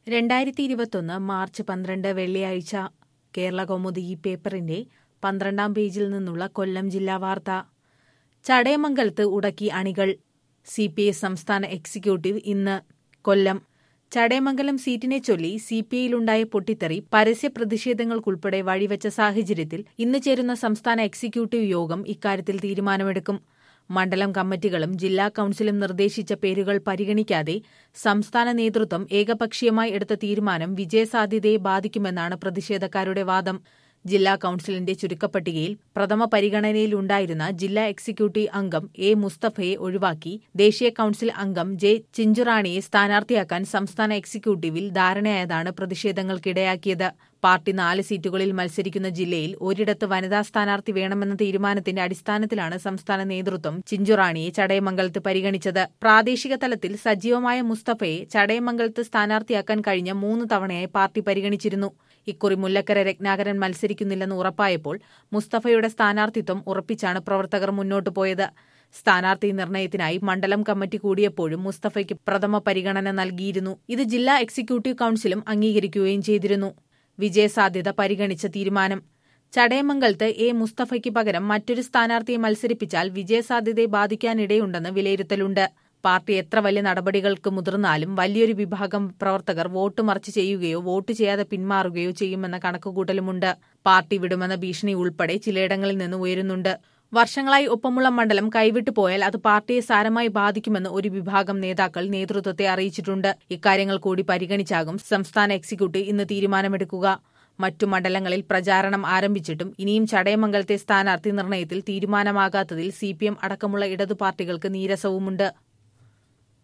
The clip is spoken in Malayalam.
രണ്ടായിരത്തി ഇരുപത്തൊന്ന് മാർച്ച് പന്ത്രണ്ട് വെള്ളിയാഴ്ച കേരള കൗമുദി ഈ പേപ്പറിന്റെ പന്ത്രണ്ടാം പേജിൽ നിന്നുള്ള കൊല്ലം ജില്ലാ വാർത്ത ചടയമംഗലത്ത് ഉടക്കി അണികൾ സി പി ഐ സംസ്ഥാന എക്സിക്യൂട്ടീവ് ഇന്ന് കൊല്ലം ചടയമംഗലം സീറ്റിനെ ചൊല്ലി സി പി ഐയിലുണ്ടായ പൊട്ടിത്തെറി പരസ്യ പ്രതിഷേധങ്ങൾക്കുൾപ്പെടെ വഴിവെച്ച സാഹചര്യത്തിൽ ഇന്ന് ചേരുന്ന സംസ്ഥാന എക്സിക്യൂട്ടീവ് യോഗം ഇക്കാര്യത്തിൽ തീരുമാനമെടുക്കും മണ്ഡലം കമ്മിറ്റികളും ജില്ലാ കൌൺസിലും നിർദ്ദേശിച്ച പേരുകൾ പരിഗണിക്കാതെ സംസ്ഥാന നേതൃത്വം ഏകപക്ഷീയമായി എടുത്ത തീരുമാനം വിജയസാധ്യതയെ ബാധിക്കുമെന്നാണ് പ്രതിഷേധക്കാരുടെ വാദം ജില്ലാ കൌൺസിലിന്റെ ചുരുക്കപ്പട്ടികയിൽ പ്രഥമ പരിഗണനയിലുണ്ടായിരുന്ന ജില്ലാ എക്സിക്യൂട്ടീവ് അംഗം എ മുസ്തഫയെ ഒഴിവാക്കി ദേശീയ കൌൺസിൽ അംഗം ജെ ചിഞ്ചുറാണിയെ സ്ഥാനാർത്ഥിയാക്കാൻ സംസ്ഥാന എക്സിക്യൂട്ടീവിൽ ധാരണയായതാണ് പ്രതിഷേധങ്ങൾക്കിടയാക്കിയത് പാർട്ടി നാല് സീറ്റുകളിൽ മത്സരിക്കുന്ന ജില്ലയിൽ ഒരിടത്ത് വനിതാ സ്ഥാനാർത്ഥി വേണമെന്ന തീരുമാനത്തിന്റെ അടിസ്ഥാനത്തിലാണ് സംസ്ഥാന നേതൃത്വം ചിഞ്ചുറാണിയെ ചടയമംഗലത്ത് പരിഗണിച്ചത് പ്രാദേശിക തലത്തിൽ സജീവമായ മുസ്തഫയെ ചടയമംഗലത്ത് സ്ഥാനാർത്ഥിയാക്കാൻ കഴിഞ്ഞ മൂന്ന് തവണയായി പാർട്ടി പരിഗണിച്ചിരുന്നു ഇക്കുറി മുല്ലക്കര രത്നാകരൻ മത്സരിക്കുന്നില്ലെന്ന് ഉറപ്പായപ്പോൾ മുസ്തഫയുടെ സ്ഥാനാർത്ഥിത്വം ഉറപ്പിച്ചാണ് പ്രവർത്തകർ മുന്നോട്ടു പോയത് സ്ഥാനാർത്ഥി നിർണയത്തിനായി മണ്ഡലം കമ്മിറ്റി കൂടിയപ്പോഴും മുസ്തഫയ്ക്ക് പ്രഥമ പരിഗണന നൽകിയിരുന്നു ഇത് ജില്ലാ എക്സിക്യൂട്ടീവ് കൌൺസിലും അംഗീകരിക്കുകയും ചെയ്തിരുന്നു വിജയസാധ്യത പരിഗണിച്ച തീരുമാനം ചടയമംഗലത്ത് എ മുസ്തഫയ്ക്ക് പകരം മറ്റൊരു സ്ഥാനാർത്ഥിയെ മത്സരിപ്പിച്ചാൽ വിജയസാധ്യതയെ ബാധിക്കാനിടയുണ്ടെന്ന് വിലയിരുത്തലുണ്ട് പാർട്ടി എത്ര വലിയ നടപടികൾക്ക് മുതിർന്നാലും വലിയൊരു വിഭാഗം പ്രവർത്തകർ വോട്ട് മറിച്ച് ചെയ്യുകയോ വോട്ട് ചെയ്യാതെ പിന്മാറുകയോ ചെയ്യുമെന്ന കണക്കുകൂട്ടലുമുണ്ട് പാർട്ടി വിടുമെന്ന ഭീഷണി ഉൾപ്പെടെ ചിലയിടങ്ങളിൽ നിന്ന് ഉയരുന്നുണ്ട് വർഷങ്ങളായി ഒപ്പമുള്ള മണ്ഡലം കൈവിട്ടു പോയാൽ അത് പാർട്ടിയെ സാരമായി ബാധിക്കുമെന്ന് ഒരു വിഭാഗം നേതാക്കൾ നേതൃത്വത്തെ അറിയിച്ചിട്ടുണ്ട് ഇക്കാര്യങ്ങൾ കൂടി പരിഗണിച്ചാകും സംസ്ഥാന എക്സിക്യൂട്ടീവ് ഇന്ന് തീരുമാനമെടുക്കുക മറ്റു മണ്ഡലങ്ങളിൽ പ്രചാരണം ആരംഭിച്ചിട്ടും ഇനിയും ചടയമംഗലത്തെ സ്ഥാനാർത്ഥി നിർണയത്തിൽ തീരുമാനമാകാത്തതിൽ സിപിഎം അടക്കമുള്ള ഇടതു പാർട്ടികൾക്ക് നീരസവുമുണ്ട്